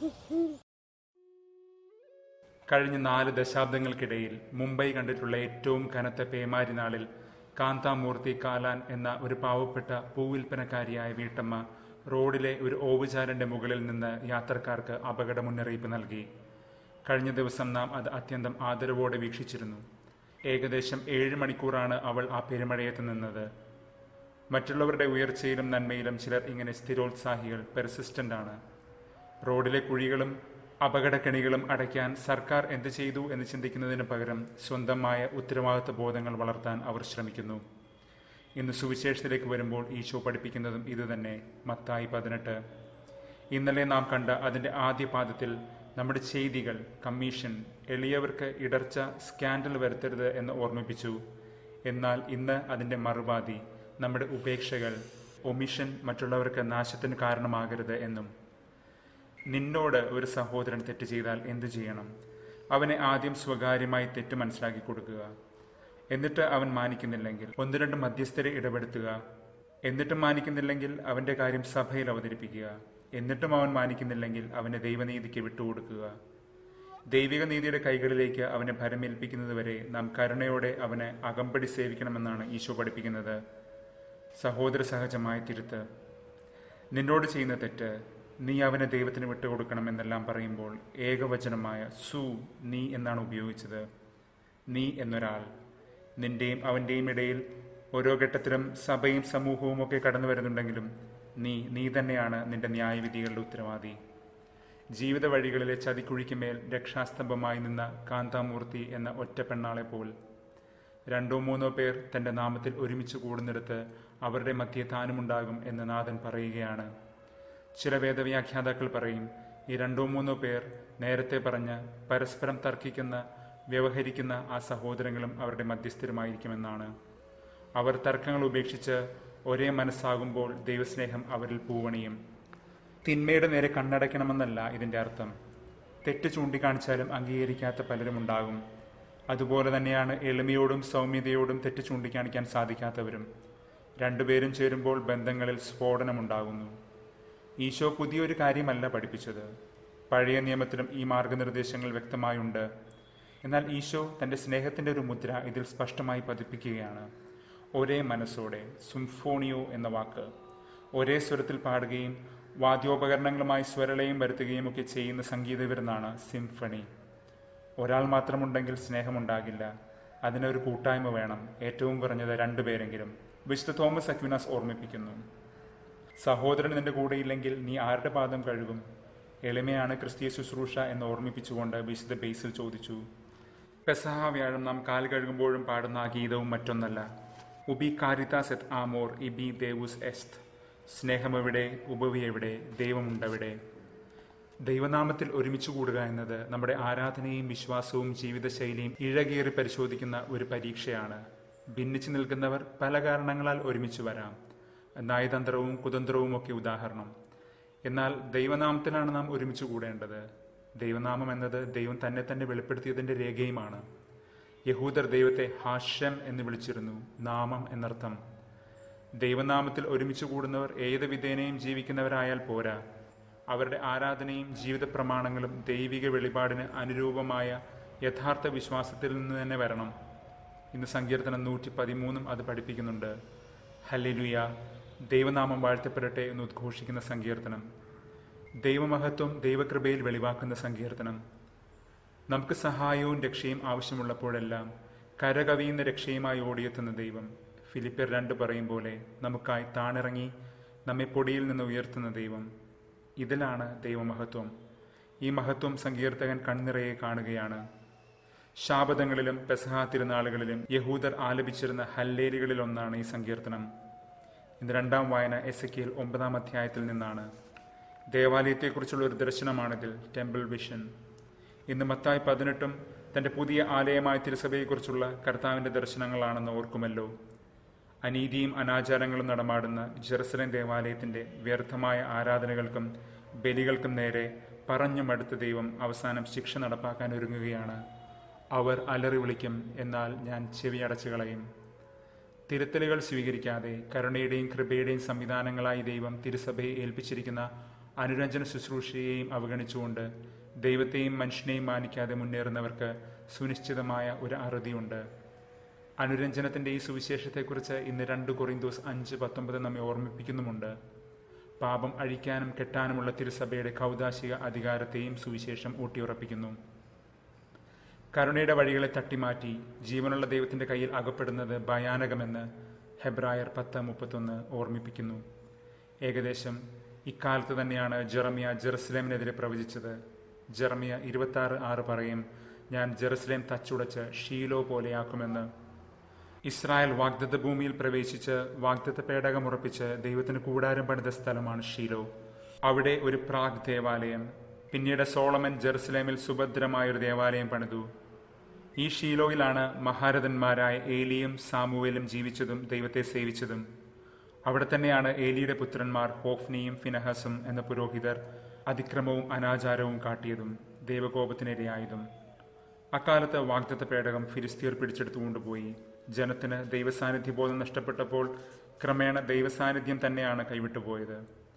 കഴിഞ്ഞ നാല് ദശാബ്ദങ്ങൾക്കിടയിൽ മുംബൈ കണ്ടിട്ടുള്ള ഏറ്റവും കനത്ത പേമാരി നാളിൽ കാന്താമൂർത്തി കാലാൻ എന്ന ഒരു പാവപ്പെട്ട പൂവിൽപ്പനക്കാരിയായ വീട്ടമ്മ റോഡിലെ ഒരു ഓവുചാരന്റെ മുകളിൽ നിന്ന് യാത്രക്കാർക്ക് അപകട മുന്നറിയിപ്പ് നൽകി കഴിഞ്ഞ ദിവസം നാം അത് അത്യന്തം ആദരവോടെ വീക്ഷിച്ചിരുന്നു ഏകദേശം ഏഴ് മണിക്കൂറാണ് അവൾ ആ പെരുമഴയത്ത് നിന്നത് മറ്റുള്ളവരുടെ ഉയർച്ചയിലും നന്മയിലും ചിലർ ഇങ്ങനെ സ്ഥിരോത്സാഹികൾ പെർസിസ്റ്റന്റ് ആണ് റോഡിലെ കുഴികളും അപകടക്കെണികളും അടയ്ക്കാൻ സർക്കാർ എന്ത് ചെയ്തു എന്ന് ചിന്തിക്കുന്നതിന് പകരം സ്വന്തമായ ഉത്തരവാദിത്വ ബോധങ്ങൾ വളർത്താൻ അവർ ശ്രമിക്കുന്നു ഇന്ന് സുവിശേഷത്തിലേക്ക് വരുമ്പോൾ ഈശോ പഠിപ്പിക്കുന്നതും ഇതുതന്നെ മത്തായി പതിനെട്ട് ഇന്നലെ നാം കണ്ട അതിൻ്റെ ആദ്യ പാദത്തിൽ നമ്മുടെ ചെയ്തികൾ കമ്മീഷൻ എളിയവർക്ക് ഇടർച്ച സ്കാൻഡൽ വരുത്തരുത് എന്ന് ഓർമ്മിപ്പിച്ചു എന്നാൽ ഇന്ന് അതിൻ്റെ മറുപാതി നമ്മുടെ ഉപേക്ഷകൾ ഒമിഷൻ മറ്റുള്ളവർക്ക് നാശത്തിന് കാരണമാകരുത് എന്നും നിന്നോട് ഒരു സഹോദരൻ തെറ്റ് ചെയ്താൽ എന്തു ചെയ്യണം അവനെ ആദ്യം സ്വകാര്യമായി തെറ്റ് മനസ്സിലാക്കി കൊടുക്കുക എന്നിട്ട് അവൻ മാനിക്കുന്നില്ലെങ്കിൽ ഒന്ന് രണ്ട് മധ്യസ്ഥരെ ഇടപെടുത്തുക എന്നിട്ടും മാനിക്കുന്നില്ലെങ്കിൽ അവന്റെ കാര്യം സഭയിൽ അവതരിപ്പിക്കുക എന്നിട്ടും അവൻ മാനിക്കുന്നില്ലെങ്കിൽ അവനെ ദൈവനീതിക്ക് വിട്ടുകൊടുക്കുക ദൈവിക നീതിയുടെ കൈകളിലേക്ക് അവനെ ഭരമേൽപ്പിക്കുന്നതുവരെ നാം കരുണയോടെ അവനെ അകമ്പടി സേവിക്കണമെന്നാണ് ഈശോ പഠിപ്പിക്കുന്നത് സഹോദര സഹജമായ തിരുത്ത് നിന്നോട് ചെയ്യുന്ന തെറ്റ് നീ അവനെ ദൈവത്തിന് വിട്ടുകൊടുക്കണം എന്നെല്ലാം പറയുമ്പോൾ ഏകവചനമായ സു നീ എന്നാണ് ഉപയോഗിച്ചത് നീ എന്നൊരാൾ നിന്റെയും അവൻ്റെയും ഇടയിൽ ഓരോ ഘട്ടത്തിലും സഭയും സമൂഹവും ഒക്കെ കടന്നു വരുന്നുണ്ടെങ്കിലും നീ നീ തന്നെയാണ് നിന്റെ ന്യായവിധികളുടെ ഉത്തരവാദി ജീവിത വഴികളിലെ ചതിക്കുഴിക്കുമേൽ രക്ഷാസ്തംഭമായി നിന്ന കാന്താമൂർത്തി എന്ന ഒറ്റ പെണ്ണാളെ പോൽ രണ്ടോ മൂന്നോ പേർ തന്റെ നാമത്തിൽ ഒരുമിച്ച് കൂടുന്നിടത്ത് അവരുടെ മധ്യ താനുമുണ്ടാകും എന്ന് നാഥൻ പറയുകയാണ് ചില വേദവ്യാഖ്യാതാക്കൾ പറയും ഈ രണ്ടോ മൂന്നോ പേർ നേരത്തെ പറഞ്ഞ പരസ്പരം തർക്കിക്കുന്ന വ്യവഹരിക്കുന്ന ആ സഹോദരങ്ങളും അവരുടെ മധ്യസ്ഥരുമായിരിക്കുമെന്നാണ് അവർ തർക്കങ്ങൾ ഉപേക്ഷിച്ച് ഒരേ മനസ്സാകുമ്പോൾ ദൈവസ്നേഹം അവരിൽ പൂവണിയും തിന്മയുടെ നേരെ കണ്ണടയ്ക്കണമെന്നല്ല ഇതിന്റെ അർത്ഥം തെറ്റ് ചൂണ്ടിക്കാണിച്ചാലും അംഗീകരിക്കാത്ത പലരും ഉണ്ടാകും അതുപോലെ തന്നെയാണ് എളിമയോടും സൗമ്യതയോടും തെറ്റ് ചൂണ്ടിക്കാണിക്കാൻ സാധിക്കാത്തവരും രണ്ടുപേരും ചേരുമ്പോൾ ബന്ധങ്ങളിൽ സ്ഫോടനമുണ്ടാകുന്നു ഈശോ പുതിയൊരു കാര്യമല്ല പഠിപ്പിച്ചത് പഴയ നിയമത്തിലും ഈ മാർഗനിർദ്ദേശങ്ങൾ വ്യക്തമായുണ്ട് എന്നാൽ ഈശോ തന്റെ സ്നേഹത്തിന്റെ ഒരു മുദ്ര ഇതിൽ സ്പഷ്ടമായി പതിപ്പിക്കുകയാണ് ഒരേ മനസ്സോടെ സുംഫോണിയോ എന്ന വാക്ക് ഒരേ സ്വരത്തിൽ പാടുകയും വാദ്യോപകരണങ്ങളുമായി സ്വരളയും വരുത്തുകയും ഒക്കെ ചെയ്യുന്ന സംഗീതവിരുന്നാണ് സിംഫണി ഒരാൾ മാത്രമുണ്ടെങ്കിൽ സ്നേഹമുണ്ടാകില്ല അതിനൊരു കൂട്ടായ്മ വേണം ഏറ്റവും കുറഞ്ഞത് രണ്ടുപേരെങ്കിലും വിശുദ്ധ തോമസ് അക്വിനാസ് ഓർമ്മിപ്പിക്കുന്നു സഹോദരൻ നിന്റെ കൂടെയില്ലെങ്കിൽ നീ ആരുടെ പാദം കഴുകും എളിമയാണ് ക്രിസ്തീയ ശുശ്രൂഷ എന്ന് ഓർമ്മിപ്പിച്ചുകൊണ്ട് വിശുദ്ധ ബേസിൽ ചോദിച്ചു പെസഹ വ്യാഴം നാം കാൽ കഴുകുമ്പോഴും പാടുന്ന ആ ഗീതവും മറ്റൊന്നല്ല ഉബി കാരിതാസ് എത് ആമോർ ഇബി ദേവുസ് എസ്ത് സ്നേഹമെവിടെ ഉപവി എവിടെ ദൈവമുണ്ടവിടെ ദൈവനാമത്തിൽ ഒരുമിച്ച് കൂടുക എന്നത് നമ്മുടെ ആരാധനയും വിശ്വാസവും ജീവിതശൈലിയും ഇഴകേറി പരിശോധിക്കുന്ന ഒരു പരീക്ഷയാണ് ഭിന്നിച്ചു നിൽക്കുന്നവർ പല കാരണങ്ങളാൽ ഒരുമിച്ച് വരാം നയതന്ത്രവും കുതന്ത്രവും ഒക്കെ ഉദാഹരണം എന്നാൽ ദൈവനാമത്തിലാണ് നാം ഒരുമിച്ച് കൂടേണ്ടത് ദൈവനാമം എന്നത് ദൈവം തന്നെ തന്നെ വെളിപ്പെടുത്തിയതിന്റെ രേഖയുമാണ് യഹൂദർ ദൈവത്തെ ഹാഷ്യം എന്ന് വിളിച്ചിരുന്നു നാമം എന്നർത്ഥം ദൈവനാമത്തിൽ ഒരുമിച്ച് കൂടുന്നവർ ഏത് വിധേനയും ജീവിക്കുന്നവരായാൽ പോരാ അവരുടെ ആരാധനയും ജീവിത പ്രമാണങ്ങളും ദൈവിക വെളിപാടിന് അനുരൂപമായ യഥാർത്ഥ വിശ്വാസത്തിൽ നിന്ന് തന്നെ വരണം ഇന്ന് സങ്കീർത്തനം നൂറ്റി പതിമൂന്നും അത് പഠിപ്പിക്കുന്നുണ്ട് ഹല്ലിലുയ ദൈവനാമം വാഴ്ത്തപ്പെടട്ടെ എന്ന് ഉദ്ഘോഷിക്കുന്ന സങ്കീർത്തനം ദൈവമഹത്വം ദൈവകൃപയിൽ വെളിവാക്കുന്ന സങ്കീർത്തനം നമുക്ക് സഹായവും രക്ഷയും ആവശ്യമുള്ളപ്പോഴെല്ലാം കരകവിയുന്ന രക്ഷയുമായി ഓടിയെത്തുന്ന ദൈവം ഫിലിപ്പിയർ രണ്ട് പറയും പോലെ നമുക്കായി താണിറങ്ങി നമ്മെ പൊടിയിൽ നിന്ന് ഉയർത്തുന്ന ദൈവം ഇതിലാണ് ദൈവമഹത്വം ഈ മഹത്വം സങ്കീർത്തകൻ കൺനിറയെ കാണുകയാണ് ശാപതങ്ങളിലും പെസഹ തിരുനാളുകളിലും യഹൂദർ ആലപിച്ചിരുന്ന ഹല്ലേലികളിൽ ഒന്നാണ് ഈ സങ്കീർത്തനം ഇന്ന് രണ്ടാം വായന എസ് എ ഒമ്പതാം അധ്യായത്തിൽ നിന്നാണ് ദേവാലയത്തെക്കുറിച്ചുള്ള ഒരു ദർശനമാണിതിൽ ടെമ്പിൾ വിഷൻ ഇന്ന് മത്തായി പതിനെട്ടും തന്റെ പുതിയ ആലയമായ തിരുസഭയെക്കുറിച്ചുള്ള കർത്താവിന്റെ ദർശനങ്ങളാണെന്ന് ഓർക്കുമല്ലോ അനീതിയും അനാചാരങ്ങളും നടമാടുന്ന ജെറുസലേം ദേവാലയത്തിന്റെ വ്യർത്ഥമായ ആരാധനകൾക്കും ബലികൾക്കും നേരെ പറഞ്ഞു മടുത്ത ദൈവം അവസാനം ശിക്ഷ നടപ്പാക്കാൻ ഒരുങ്ങുകയാണ് അവർ അലറി വിളിക്കും എന്നാൽ ഞാൻ ചെവി അടച്ചു കളയും തിരുത്തലുകൾ സ്വീകരിക്കാതെ കരുണയുടെയും കൃപയുടെയും സംവിധാനങ്ങളായി ദൈവം തിരുസഭയെ ഏൽപ്പിച്ചിരിക്കുന്ന അനുരഞ്ജന ശുശ്രൂഷയെയും അവഗണിച്ചുകൊണ്ട് ദൈവത്തെയും മനുഷ്യനെയും മാനിക്കാതെ മുന്നേറുന്നവർക്ക് സുനിശ്ചിതമായ ഒരു അറുതിയുണ്ട് അനുരഞ്ജനത്തിന്റെ ഈ സുവിശേഷത്തെക്കുറിച്ച് ഇന്ന് രണ്ട് കൊറിന്തോസ് അഞ്ച് പത്തൊമ്പത് നമ്മെ ഓർമ്മിപ്പിക്കുന്നുമുണ്ട് പാപം അഴിക്കാനും കെട്ടാനുമുള്ള തിരുസഭയുടെ കൗതാശിക അധികാരത്തെയും സുവിശേഷം ഊട്ടിയുറപ്പിക്കുന്നു കരുണയുടെ വഴികളെ തട്ടിമാറ്റി ജീവനുള്ള ദൈവത്തിന്റെ കയ്യിൽ അകപ്പെടുന്നത് ഭയാനകമെന്ന് ഹെബ്രായർ പത്ത് മുപ്പത്തൊന്ന് ഓർമ്മിപ്പിക്കുന്നു ഏകദേശം ഇക്കാലത്ത് തന്നെയാണ് ജെറമിയ ജെറുസലേമിനെതിരെ പ്രവചിച്ചത് ജെറമിയ ഇരുപത്തി ആറ് ആറ് പറയും ഞാൻ ജെറുസലേം തച്ചുടച്ച് ഷീലോ പോലെയാക്കുമെന്ന് ഇസ്രായേൽ വാഗ്ദത്ത ഭൂമിയിൽ പ്രവേശിച്ച് വാഗ്ദത്ത പേടകമുറപ്പിച്ച് ദൈവത്തിന് കൂടാരം പണിത സ്ഥലമാണ് ഷീലോ അവിടെ ഒരു പ്രാഗ് ദേവാലയം പിന്നീട് സോളമൻ ജെറുസലേമിൽ സുഭദ്രമായ ഒരു ദേവാലയം പണിതു ഈ ഷീലോയിലാണ് മഹാരഥന്മാരായ ഏലിയും സാമുവേലും ജീവിച്ചതും ദൈവത്തെ സേവിച്ചതും അവിടെ തന്നെയാണ് ഏലിയുടെ പുത്രന്മാർ ഹോഫ്നിയും ഫിനഹസും എന്ന പുരോഹിതർ അതിക്രമവും അനാചാരവും കാട്ടിയതും ദൈവകോപത്തിനിരയായതും അക്കാലത്ത് വാഗ്ദത്ത പേടകം ഫിലിസ്തീർ പിടിച്ചെടുത്തു കൊണ്ടുപോയി ജനത്തിന് ദൈവസാന്നിധ്യബോധം നഷ്ടപ്പെട്ടപ്പോൾ ക്രമേണ ദൈവസാന്നിധ്യം തന്നെയാണ് കൈവിട്ടുപോയത്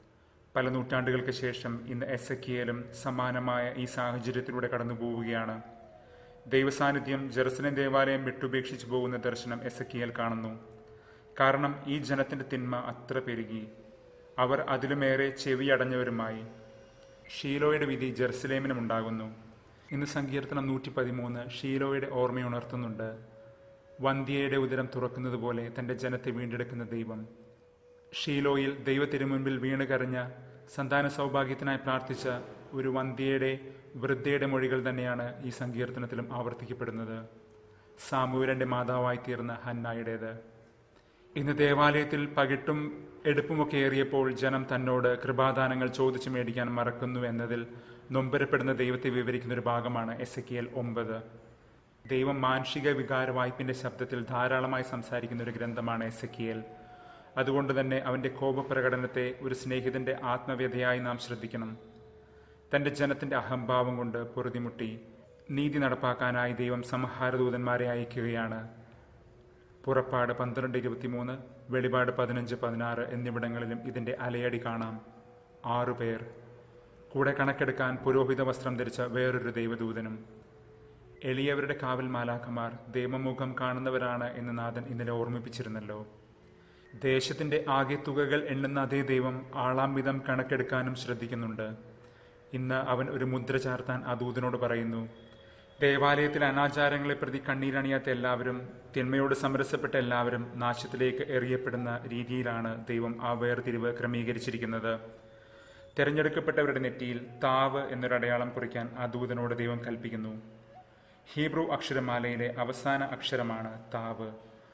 പല നൂറ്റാണ്ടുകൾക്ക് ശേഷം ഇന്ന് എസക്കിയേലും സമാനമായ ഈ സാഹചര്യത്തിലൂടെ കടന്നു പോവുകയാണ് ദൈവസാന്നിധ്യം ജെറുസലേം ദേവാലയം വിട്ടുപേക്ഷിച്ചു പോകുന്ന ദർശനം എസക്കിയേൽ കാണുന്നു കാരണം ഈ ജനത്തിന്റെ തിന്മ അത്ര പെരുകി അവർ അതിലുമേറെ ചെവിയടഞ്ഞവരുമായി ഷീലോയുടെ വിധി ജെറുസലേമിനും ഉണ്ടാകുന്നു ഇന്ന് സങ്കീർത്തനം നൂറ്റി പതിമൂന്ന് ഷീലോയുടെ ഓർമ്മയുണർത്തുന്നുണ്ട് വന്ധ്യയുടെ ഉദരം തുറക്കുന്നത് പോലെ തന്റെ ജനത്തെ വീണ്ടെടുക്കുന്ന ദൈവം ഷീലോയിൽ ദൈവത്തിരുമുൻപിൽ വീണ് കരഞ്ഞ സന്താന സൗഭാഗ്യത്തിനായി പ്രാർത്ഥിച്ച ഒരു വന്ധ്യയുടെ വൃദ്ധയുടെ മൊഴികൾ തന്നെയാണ് ഈ സങ്കീർത്തനത്തിലും ആവർത്തിക്കപ്പെടുന്നത് സാമൂരന്റെ മാതാവായി തീർന്ന ഹന്നായുടേത് ഇന്ന് ദേവാലയത്തിൽ പകിട്ടും എടുപ്പുമൊക്കെ ഏറിയപ്പോൾ ജനം തന്നോട് കൃപാദാനങ്ങൾ ചോദിച്ചു മേടിക്കാൻ മറക്കുന്നു എന്നതിൽ നൊമ്പരപ്പെടുന്ന ദൈവത്തെ വിവരിക്കുന്ന ഒരു ഭാഗമാണ് എസ് എ ഒമ്പത് ദൈവം മാനുഷിക വികാര വായ്പിന്റെ ശബ്ദത്തിൽ ധാരാളമായി സംസാരിക്കുന്ന ഒരു ഗ്രന്ഥമാണ് എസ് എ അതുകൊണ്ട് തന്നെ അവന്റെ കോപപ്രകടനത്തെ ഒരു സ്നേഹിതന്റെ ആത്മവ്യതയായി നാം ശ്രദ്ധിക്കണം തന്റെ ജനത്തിന്റെ അഹംഭാവം കൊണ്ട് പൊറുതിമുട്ടി നീതി നടപ്പാക്കാനായി ദൈവം സംഹാരദൂതന്മാരെ അയക്കുകയാണ് പുറപ്പാട് പന്ത്രണ്ട് ഇരുപത്തിമൂന്ന് വെളിപാട് പതിനഞ്ച് പതിനാറ് എന്നിവിടങ്ങളിലും ഇതിന്റെ അലയടി കാണാം ആറുപേർ കൂടെ കണക്കെടുക്കാൻ പുരോഹിത വസ്ത്രം ധരിച്ച വേറൊരു ദൈവദൂതനും എളിയവരുടെ കാവൽ മാലാഖമാർ ദൈവമുഖം കാണുന്നവരാണ് എന്ന് നാഥൻ ഇന്നലെ ഓർമ്മിപ്പിച്ചിരുന്നല്ലോ ദേശത്തിന്റെ ആകെ തുകകൾ എണ്ണുന്ന അതേ ദൈവം ആളാം വിധം കണക്കെടുക്കാനും ശ്രദ്ധിക്കുന്നുണ്ട് ഇന്ന് അവൻ ഒരു മുദ്ര ചാർത്താൻ ആ ദൂതനോട് പറയുന്നു ദേവാലയത്തിലെ അനാചാരങ്ങളെ പ്രതി കണ്ണീരണിയാത്ത എല്ലാവരും തിന്മയോട് സമരസപ്പെട്ട എല്ലാവരും നാശത്തിലേക്ക് എറിയപ്പെടുന്ന രീതിയിലാണ് ദൈവം ആ വേർതിരിവ് ക്രമീകരിച്ചിരിക്കുന്നത് തെരഞ്ഞെടുക്കപ്പെട്ടവരുടെ നെറ്റിയിൽ താവ് എന്നൊരടയാളം കുറിക്കാൻ ആ ദൂതനോട് ദൈവം കൽപ്പിക്കുന്നു ഹീബ്രു അക്ഷരമാലയിലെ അവസാന അക്ഷരമാണ് താവ്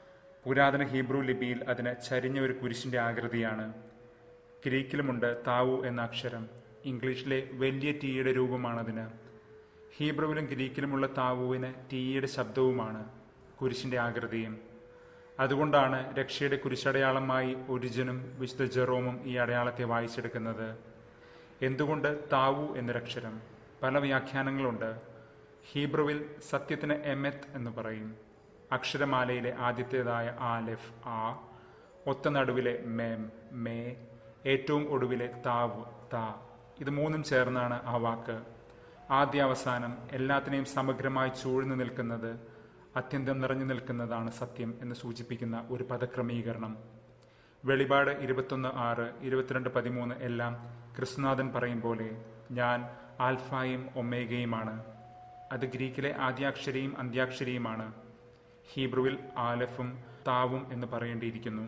പുരാതന ഹീബ്രു ലിപിയിൽ അതിന് ചരിഞ്ഞ ഒരു കുരിശിന്റെ ആകൃതിയാണ് ഗ്രീക്കിലുമുണ്ട് താവു എന്ന അക്ഷരം ഇംഗ്ലീഷിലെ വലിയ ടീയുടെ രൂപമാണതിന് ഹീബ്രുവിലും ഗ്രീക്കിലുമുള്ള താവുവിന് ടീയുടെ ശബ്ദവുമാണ് കുരിശിന്റെ ആകൃതിയും അതുകൊണ്ടാണ് രക്ഷയുടെ കുരിശടയാളമായി ഒരിജനും വിശുദ്ധ ജെറോമും ഈ അടയാളത്തെ വായിച്ചെടുക്കുന്നത് എന്തുകൊണ്ട് താവു എന്നൊരക്ഷരം പല വ്യാഖ്യാനങ്ങളുണ്ട് ഹീബ്രുവിൽ സത്യത്തിന് എമെത്ത് എന്ന് പറയും അക്ഷരമാലയിലെ ആദ്യത്തേതായ ആലെഫ് ആ ഒത്ത നടുവിലെ മേം മേ ഏറ്റവും ഒടുവിലെ താവ് താ ഇത് മൂന്നും ചേർന്നാണ് ആ വാക്ക് ആദ്യ അവസാനം എല്ലാത്തിനെയും സമഗ്രമായി ചൂഴ്ന്നു നിൽക്കുന്നത് അത്യന്തം നിറഞ്ഞു നിൽക്കുന്നതാണ് സത്യം എന്ന് സൂചിപ്പിക്കുന്ന ഒരു പദക്രമീകരണം വെളിപാട് ഇരുപത്തൊന്ന് ആറ് ഇരുപത്തിരണ്ട് പതിമൂന്ന് എല്ലാം ക്രിസ്തുനാഥൻ പറയും പോലെ ഞാൻ ആൽഫായും ഒമേഗയുമാണ് അത് ഗ്രീക്കിലെ ആദ്യാക്ഷരിയും അന്ത്യാക്ഷരിയുമാണ് ഹീബ്രുവിൽ ആലഫും താവും എന്ന് പറയേണ്ടിയിരിക്കുന്നു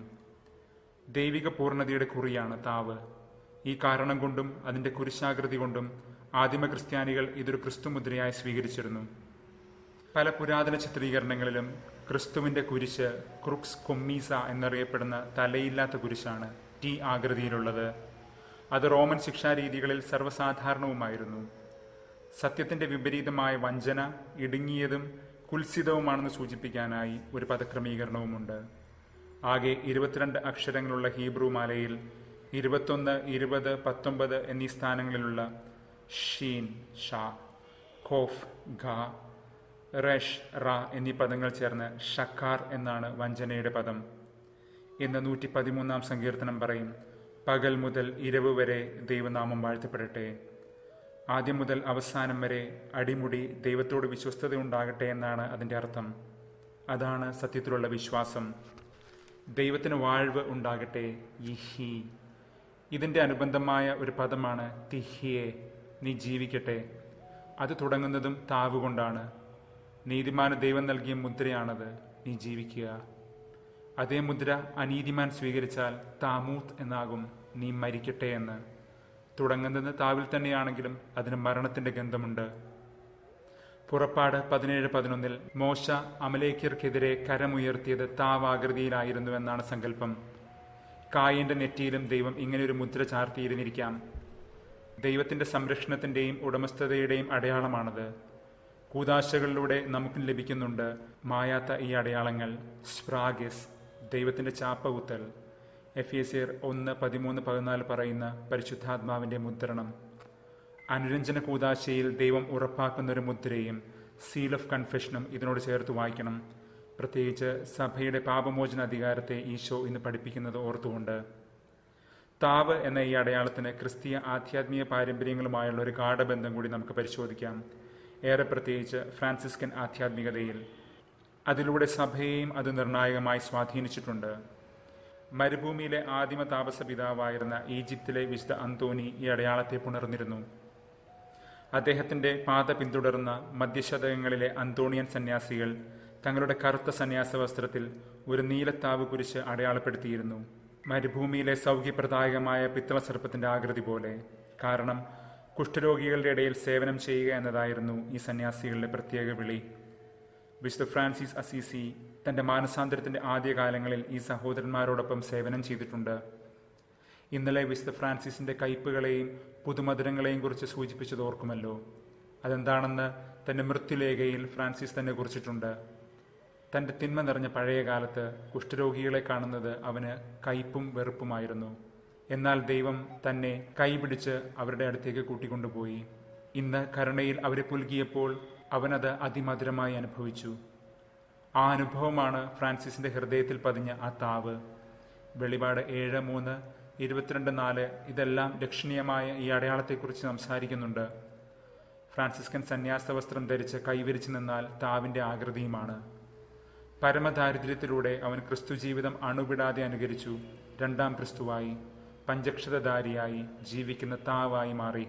ദൈവിക പൂർണ്ണതയുടെ കുറിയാണ് താവ് ഈ കാരണം കൊണ്ടും അതിന്റെ കുരിശാകൃതി കൊണ്ടും ആദിമ ക്രിസ്ത്യാനികൾ ഇതൊരു ക്രിസ്തുമുദ്രയായി സ്വീകരിച്ചിരുന്നു പല പുരാതന ചിത്രീകരണങ്ങളിലും ക്രിസ്തുവിന്റെ കുരിശ് ക്രുക്സ് കൊമ്മീസ എന്നറിയപ്പെടുന്ന തലയില്ലാത്ത കുരിശാണ് ടി ആകൃതിയിലുള്ളത് അത് റോമൻ ശിക്ഷാരീതികളിൽ സർവ്വസാധാരണവുമായിരുന്നു സത്യത്തിന്റെ വിപരീതമായ വഞ്ചന ഇടുങ്ങിയതും കുൽസിതവുമാണെന്ന് സൂചിപ്പിക്കാനായി ഒരു പദക്രമീകരണവുമുണ്ട് ആകെ ഇരുപത്തിരണ്ട് അക്ഷരങ്ങളുള്ള ഹീബ്രു മാലയിൽ ഇരുപത്തൊന്ന് ഇരുപത് പത്തൊമ്പത് എന്നീ സ്ഥാനങ്ങളിലുള്ള ഷീൻ ഷാ ഖോഫ് ഖ റഷ് റ എന്നീ പദങ്ങൾ ചേർന്ന് ഷക്കാർ എന്നാണ് വഞ്ചനയുടെ പദം ഇന്ന് നൂറ്റി പതിമൂന്നാം സങ്കീർത്തനം പറയും പകൽ മുതൽ ഇരവ് വരെ ദൈവനാമം വാഴ്ത്തപ്പെടട്ടെ ആദ്യം മുതൽ അവസാനം വരെ അടിമുടി ദൈവത്തോട് വിശ്വസ്തത ഉണ്ടാകട്ടെ എന്നാണ് അതിൻ്റെ അർത്ഥം അതാണ് സത്യത്തിലുള്ള വിശ്വാസം ദൈവത്തിന് വാഴ്വ് ഉണ്ടാകട്ടെ യിഹി ഇതിൻ്റെ അനുബന്ധമായ ഒരു പദമാണ് തിഹിയെ നീ ജീവിക്കട്ടെ അത് തുടങ്ങുന്നതും താവ് കൊണ്ടാണ് നീതിമാന് ദൈവം നൽകിയ മുദ്രയാണത് നീ ജീവിക്കുക അതേ മുദ്ര അനീതിമാൻ സ്വീകരിച്ചാൽ താമൂത്ത് എന്നാകും നീ മരിക്കട്ടെ എന്ന് തുടങ്ങുന്നത് താവിൽ തന്നെയാണെങ്കിലും അതിന് മരണത്തിന്റെ ഗന്ധമുണ്ട് പുറപ്പാട് പതിനേഴ് പതിനൊന്നിൽ മോശ അമലേക്കർക്കെതിരെ കരമുയർത്തിയത് താവാകൃതിയിലായിരുന്നു എന്നാണ് സങ്കല്പം കായന്റെ നെറ്റിയിലും ദൈവം ഇങ്ങനെയൊരു മുദ്ര ചാർത്തിയിരുന്നിരിക്കാം ദൈവത്തിന്റെ സംരക്ഷണത്തിന്റെയും ഉടമസ്ഥതയുടെയും അടയാളമാണത് കൂതാശകളിലൂടെ നമുക്കും ലഭിക്കുന്നുണ്ട് മായാത്ത ഈ അടയാളങ്ങൾ സ്പ്രാഗിസ് ദൈവത്തിന്റെ ചാപ്പകുത്തൽ എഫ് എ സിയർ ഒന്ന് പതിമൂന്ന് പതിനാല് പറയുന്ന പരിശുദ്ധാത്മാവിന്റെ മുദ്രണം അനുരഞ്ജന കൂതാശയിൽ ദൈവം ഉറപ്പാക്കുന്ന ഒരു മുദ്രയും സീൽ ഓഫ് കൺഫെഷനും ഇതിനോട് ചേർത്ത് വായിക്കണം പ്രത്യേകിച്ച് സഭയുടെ പാപമോചന അധികാരത്തെ ഈശോ ഇന്ന് പഠിപ്പിക്കുന്നത് ഓർത്തുകൊണ്ട് താവ് എന്ന ഈ അടയാളത്തിന് ക്രിസ്തീയ ആധ്യാത്മിക പാരമ്പര്യങ്ങളുമായുള്ള ഒരു ഗാഠബന്ധം കൂടി നമുക്ക് പരിശോധിക്കാം ഏറെ പ്രത്യേകിച്ച് ഫ്രാൻസിസ്കൻ ആധ്യാത്മികതയിൽ അതിലൂടെ സഭയെയും അത് നിർണായകമായി സ്വാധീനിച്ചിട്ടുണ്ട് മരുഭൂമിയിലെ ആദിമ താപസ പിതാവായിരുന്ന ഈജിപ്തിലെ വിശുദ്ധ അന്തോനി ഈ അടയാളത്തെ പുണർന്നിരുന്നു അദ്ദേഹത്തിന്റെ പാത പിന്തുടർന്ന മധ്യശതകങ്ങളിലെ അന്തോണിയൻ സന്യാസികൾ തങ്ങളുടെ കറുത്ത സന്യാസ വസ്ത്രത്തിൽ ഒരു നീലത്താവ് കുരിശ് അടയാളപ്പെടുത്തിയിരുന്നു മരുഭൂമിയിലെ സൗഖ്യപ്രദായകമായ പിത്തളസർപ്പത്തിന്റെ ആകൃതി പോലെ കാരണം കുഷ്ഠരോഗികളുടെ ഇടയിൽ സേവനം ചെയ്യുക എന്നതായിരുന്നു ഈ സന്യാസികളുടെ പ്രത്യേക വിളി വിശുദ്ധ ഫ്രാൻസിസ് അസീസി തന്റെ മാനസാന്തരത്തിന്റെ ആദ്യകാലങ്ങളിൽ ഈ സഹോദരന്മാരോടൊപ്പം സേവനം ചെയ്തിട്ടുണ്ട് ഇന്നലെ വിശുദ്ധ ഫ്രാൻസിസിന്റെ കയ്പുകളെയും പുതുമധുരങ്ങളെയും കുറിച്ച് സൂചിപ്പിച്ചത് ഓർക്കുമല്ലോ അതെന്താണെന്ന് തന്റെ മൃത്യുലേഖയിൽ ഫ്രാൻസിസ് തന്നെ കുറിച്ചിട്ടുണ്ട് തന്റെ തിന്മ നിറഞ്ഞ പഴയ കാലത്ത് കുഷ്ഠരോഗികളെ കാണുന്നത് അവന് കയ്പും വെറുപ്പുമായിരുന്നു എന്നാൽ ദൈവം തന്നെ കൈപിടിച്ച് അവരുടെ അടുത്തേക്ക് കൂട്ടിക്കൊണ്ടുപോയി ഇന്ന് കരുണയിൽ അവരെ പുൽകിയപ്പോൾ അവനത് അതിമധുരമായി അനുഭവിച്ചു ആ അനുഭവമാണ് ഫ്രാൻസിസിന്റെ ഹൃദയത്തിൽ പതിഞ്ഞ ആ താവ് വെളിപാട് ഏഴ് മൂന്ന് ഇരുപത്തിരണ്ട് നാല് ഇതെല്ലാം ലക്ഷണീയമായ ഈ അടയാളത്തെക്കുറിച്ച് സംസാരിക്കുന്നുണ്ട് ഫ്രാൻസിസ്കൻ സന്യാസ വസ്ത്രം ധരിച്ച് കൈവരിച്ചു നിന്നാൽ താവിന്റെ ആകൃതിയുമാണ് പരമദാരിദ്ര്യത്തിലൂടെ അവൻ ക്രിസ്തു ജീവിതം അണുവിടാതെ അനുകരിച്ചു രണ്ടാം ക്രിസ്തുവായി പഞ്ചക്ഷതധാരിയായി ജീവിക്കുന്ന താവായി മാറി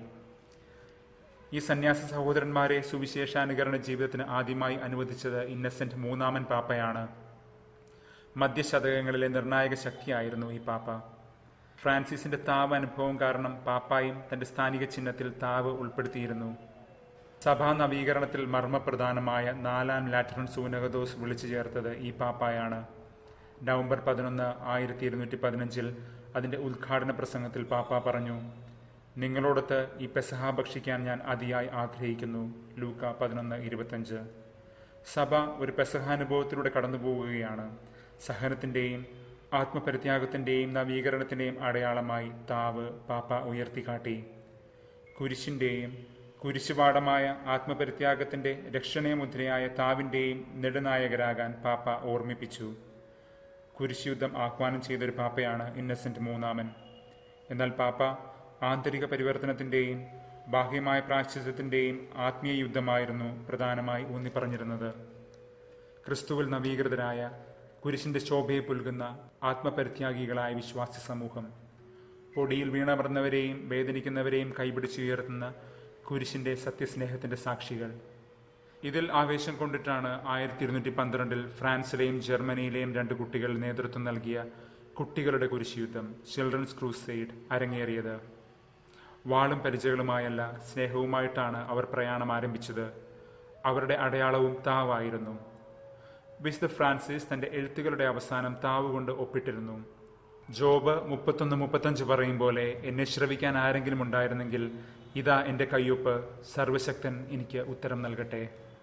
ഈ സന്യാസ സഹോദരന്മാരെ സുവിശേഷാനുകരണ ജീവിതത്തിന് ആദ്യമായി അനുവദിച്ചത് ഇന്നസെന്റ് മൂന്നാമൻ പാപ്പയാണ് മധ്യശതകങ്ങളിലെ നിർണായക ശക്തിയായിരുന്നു ഈ പാപ്പ ഫ്രാൻസിസിന്റെ താവ് അനുഭവം കാരണം പാപ്പായും തന്റെ സ്ഥാനിക ചിഹ്നത്തിൽ താവ് ഉൾപ്പെടുത്തിയിരുന്നു സഭാ നവീകരണത്തിൽ മർമ്മപ്രധാനമായ നാലാം ലാറ്ററൻ സൂനകദോസ് വിളിച്ചു ചേർത്തത് ഈ പാപ്പായാണ് നവംബർ പതിനൊന്ന് ആയിരത്തി ഇരുന്നൂറ്റി പതിനഞ്ചിൽ അതിന്റെ ഉദ്ഘാടന പ്രസംഗത്തിൽ പാപ്പ പറഞ്ഞു നിങ്ങളോടൊത്ത് ഈ പെസഹ ഭക്ഷിക്കാൻ ഞാൻ അതിയായി ആഗ്രഹിക്കുന്നു ലൂക്ക പതിനൊന്ന് ഇരുപത്തഞ്ച് സഭ ഒരു പെസഹാനുഭവത്തിലൂടെ കടന്നു പോവുകയാണ് സഹനത്തിന്റെയും ആത്മപരിത്യാഗത്തിന്റെയും നവീകരണത്തിന്റെയും അടയാളമായി താവ് പാപ്പ ഉയർത്തിക്കാട്ടി കുരിശിന്റെയും കുരിശുപാഠമായ ആത്മപരിത്യാഗത്തിന്റെ രക്ഷണീയമുദ്രയായ താവിന്റെയും നെടുനായകരാകാൻ പാപ്പ ഓർമ്മിപ്പിച്ചു കുരിശുയുദ്ധം ആഹ്വാനം ചെയ്തൊരു പാപ്പയാണ് ഇന്നസെന്റ് മൂന്നാമൻ എന്നാൽ പാപ്പ ആന്തരിക പരിവർത്തനത്തിന്റെയും ബാഹ്യമായ പ്രാശ്ചിത്യത്തിന്റെയും ആത്മീയ യുദ്ധമായിരുന്നു പ്രധാനമായി ഊന്നി പറഞ്ഞിരുന്നത് ക്രിസ്തുവിൽ നവീകൃതരായ കുരിശിന്റെ ശോഭയെ പുൽകുന്ന ആത്മപരിത്യാഗികളായ വിശ്വാസി സമൂഹം പൊടിയിൽ വീണമർന്നവരെയും വേദനിക്കുന്നവരെയും കൈപിടിച്ചുയർത്തുന്ന കുരിശിന്റെ സത്യസ്നേഹത്തിന്റെ സാക്ഷികൾ ഇതിൽ ആവേശം കൊണ്ടിട്ടാണ് ആയിരത്തി ഇരുന്നൂറ്റി പന്ത്രണ്ടിൽ ഫ്രാൻസിലെയും ജർമ്മനിയിലെയും രണ്ട് കുട്ടികൾ നേതൃത്വം നൽകിയ കുട്ടികളുടെ കുരിശുയുദ്ധം ചിൽഡ്രൻസ് ക്രൂസൈഡ് അരങ്ങേറിയത് വാളും പരിചകളുമായല്ല സ്നേഹവുമായിട്ടാണ് അവർ പ്രയാണം ആരംഭിച്ചത് അവരുടെ അടയാളവും താവായിരുന്നു വിശുദ്ധ ഫ്രാൻസിസ് തന്റെ എഴുത്തുകളുടെ അവസാനം താവ് കൊണ്ട് ഒപ്പിട്ടിരുന്നു ജോബ് മുപ്പത്തൊന്ന് മുപ്പത്തഞ്ച് പറയും പോലെ എന്നെ ശ്രവിക്കാൻ ആരെങ്കിലും ഉണ്ടായിരുന്നെങ്കിൽ ഇതാ എൻ്റെ കയ്യൊപ്പ് സർവശക്തൻ എനിക്ക് ഉത്തരം നൽകട്ടെ